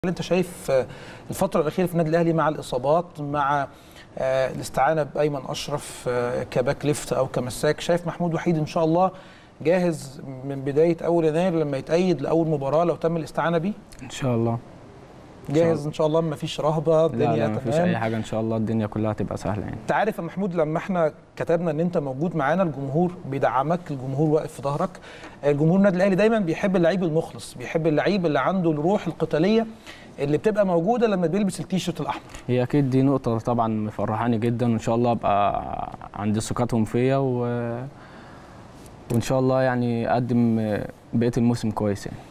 هل انت شايف آه، الفتره الاخيره في النادي الاهلي مع الاصابات مع آه، الاستعانه بايمن اشرف آه، كباك ليفت او كمساك شايف محمود وحيد ان شاء الله جاهز من بدايه اول يناير لما يتأيد لاول مباراه لو تم الاستعانه بيه ان شاء الله جاهز ان شاء الله ما فيش رهبه لا الدنيا لا مفيش تمام اي حاجه ان شاء الله الدنيا كلها هتبقى سهله يعني انت عارف يا محمود لما احنا كتبنا ان انت موجود معانا الجمهور بيدعمك الجمهور واقف في ظهرك الجمهور النادي الاهلي دايما بيحب اللعيب المخلص بيحب اللعيب اللي عنده الروح القتاليه اللي بتبقى موجوده لما بيلبس التيشيرت الاحمر هي اكيد دي نقطه طبعا مفرحاني جدا وان شاء الله ابقى عندي ثقتهم فيا و... وان شاء الله يعني اقدم بقيه الموسم كويس يعني